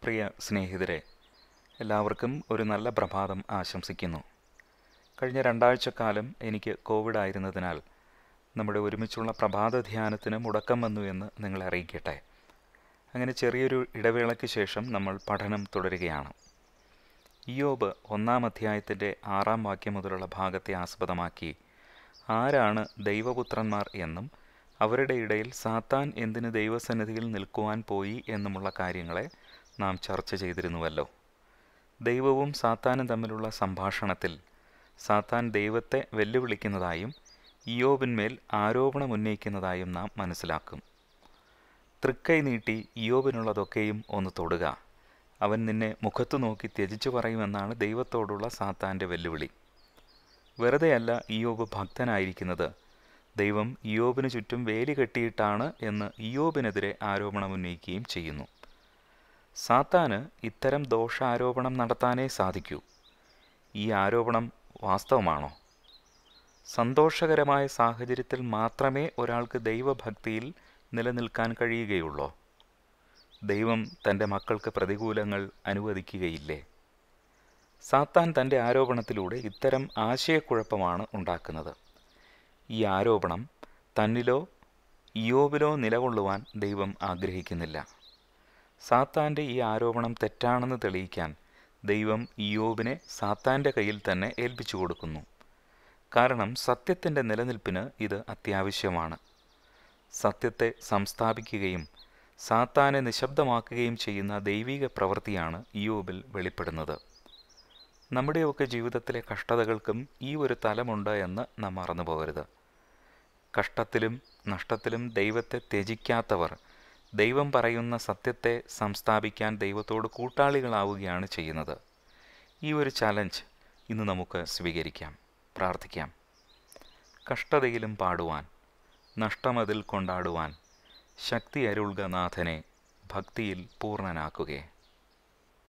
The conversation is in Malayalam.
പ്രിയ സ്നേഹിതരെ എല്ലാവർക്കും ഒരു നല്ല പ്രഭാതം ആശംസിക്കുന്നു കഴിഞ്ഞ രണ്ടാഴ്ചക്കാലം എനിക്ക് കോവിഡ് ആയിരുന്നതിനാൽ നമ്മുടെ ഒരുമിച്ചുള്ള പ്രഭാത ധ്യാനത്തിന് മുടക്കം വന്നു എന്ന് നിങ്ങളെ അറിയിക്കട്ടെ അങ്ങനെ ചെറിയൊരു ഇടവേളയ്ക്ക് ശേഷം നമ്മൾ പഠനം തുടരുകയാണ് ഇയോബ് ഒന്നാം അധ്യായത്തിൻ്റെ ആറാം വാക്യം മുതലുള്ള ഭാഗത്തെ ആസ്പദമാക്കി ആരാണ് ദൈവപുത്രന്മാർ എന്നും അവരുടെ ഇടയിൽ സാത്താൻ എന്തിന് ദൈവസന്നിധിയിൽ നിൽക്കുവാൻ പോയി എന്നുമുള്ള കാര്യങ്ങളെ നാം ചർച്ച ചെയ്തിരുന്നുവല്ലോ ദൈവവും സാത്താനും തമ്മിലുള്ള സംഭാഷണത്തിൽ സാത്താൻ ദൈവത്തെ വെല്ലുവിളിക്കുന്നതായും ഇയോബിന്മേൽ ആരോപണം ഉന്നയിക്കുന്നതായും നാം മനസ്സിലാക്കും തൃക്കൈ നീട്ടി ഇയോബിനുള്ളതൊക്കെയും ഒന്ന് തൊടുക അവൻ നിന്നെ മുഖത്തു നോക്കി ത്യജിച്ചു പറയുമെന്നാണ് ദൈവത്തോടുള്ള സാത്താൻ്റെ വെല്ലുവിളി വെറുതെയല്ല ഇയോബ് ഭക്തനായിരിക്കുന്നത് ദൈവം ഇയോബിന് ചുറ്റും വേലി കെട്ടിയിട്ടാണ് എന്ന് ഇയോബിനെതിരെ ആരോപണം ഉന്നയിക്കുകയും ചെയ്യുന്നു സാത്താന് ഇത്തരം ദോഷാരോപണം നടത്താനേ സാധിക്കൂ ഈ ആരോപണം വാസ്തവമാണോ സന്തോഷകരമായ സാഹചര്യത്തിൽ മാത്രമേ ഒരാൾക്ക് ദൈവഭക്തിയിൽ നിലനിൽക്കാൻ കഴിയുകയുള്ളൂ ദൈവം തൻ്റെ മക്കൾക്ക് പ്രതികൂലങ്ങൾ അനുവദിക്കുകയില്ലേ സാത്താൻ തൻ്റെ ആരോപണത്തിലൂടെ ഇത്തരം ആശയക്കുഴപ്പമാണ് ഉണ്ടാക്കുന്നത് ഈ ആരോപണം തന്നിലോ ഇയോബിലോ നിലകൊള്ളുവാൻ ദൈവം ആഗ്രഹിക്കുന്നില്ല സാത്താൻ്റെ ഈ ആരോപണം തെറ്റാണെന്ന് തെളിയിക്കാൻ ദൈവം ഇയോബിനെ സാത്താൻ്റെ കയ്യിൽ തന്നെ ഏൽപ്പിച്ചു കൊടുക്കുന്നു കാരണം സത്യത്തിൻ്റെ നിലനിൽപ്പിന് ഇത് അത്യാവശ്യമാണ് സത്യത്തെ സംസ്ഥാപിക്കുകയും സാത്താനെ നിശബ്ദമാക്കുകയും ചെയ്യുന്ന ദൈവിക പ്രവൃത്തിയാണ് ഇയോബിൽ വെളിപ്പെടുന്നത് നമ്മുടെയൊക്കെ ജീവിതത്തിലെ കഷ്ടതകൾക്കും ഈ ഒരു തലമുണ്ട് എന്ന് നാം മറന്നു പോകരുത് കഷ്ടത്തിലും നഷ്ടത്തിലും ദൈവത്തെ ത്യജിക്കാത്തവർ ദൈവം പറയുന്ന സത്യത്തെ സംസ്ഥാപിക്കാൻ ദൈവത്തോട് കൂട്ടാളികളാവുകയാണ് ചെയ്യുന്നത് ഈ ഒരു ചലഞ്ച് ഇന്ന് നമുക്ക് സ്വീകരിക്കാം പ്രാർത്ഥിക്കാം കഷ്ടതയിലും പാടുവാൻ നഷ്ടമതിൽ കൊണ്ടാടുവാൻ ശക്തി അരുൾക നാഥനെ ഭക്തിയിൽ പൂർണ്ണനാക്കുകയെ